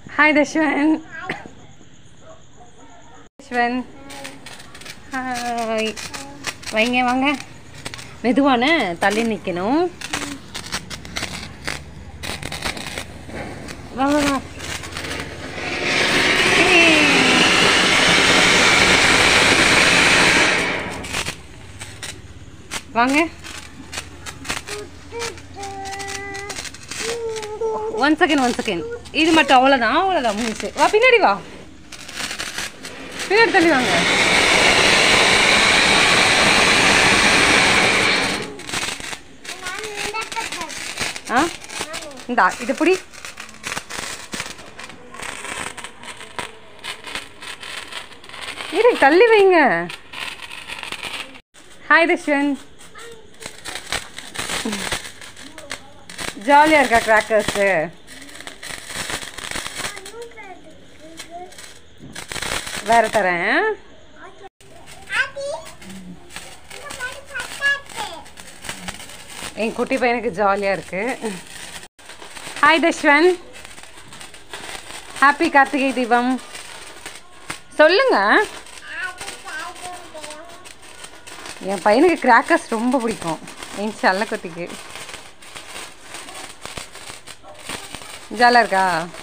Hi தஷ்வன் தஷ்வன் hi வைங்க வாங்க மெதுவான தள்ளி நிற்கணும் வா வா வா ஏய். வாங்க ஒன் செகண்ட் ஒன் செகண்ட் இது மட்டும் அவ்வளோதான் அவ்வளோதான் முடிச்சு வா பின்னாடி வா பின்னாடி தள்ளி வாங்க ஆ இந்தா இது பிடி இரு தள்ளி வைங்க ஹாய் தஷ்வன் ஜாலியாக இருக்கா கிராக்கர்ஸு வேற தரேன் என் குட்டி பையனுக்கு ஜாலியாக இருக்கு ஹாய் தஷ்வன் ஹாப்பி கார்த்திகை தீபம் சொல்லுங்க என் பையனுக்கு கிராக்கர்ஸ் ரொம்ப பிடிக்கும் என் செல்ல குட்டிக்கு ஜாலியாக இருக்கா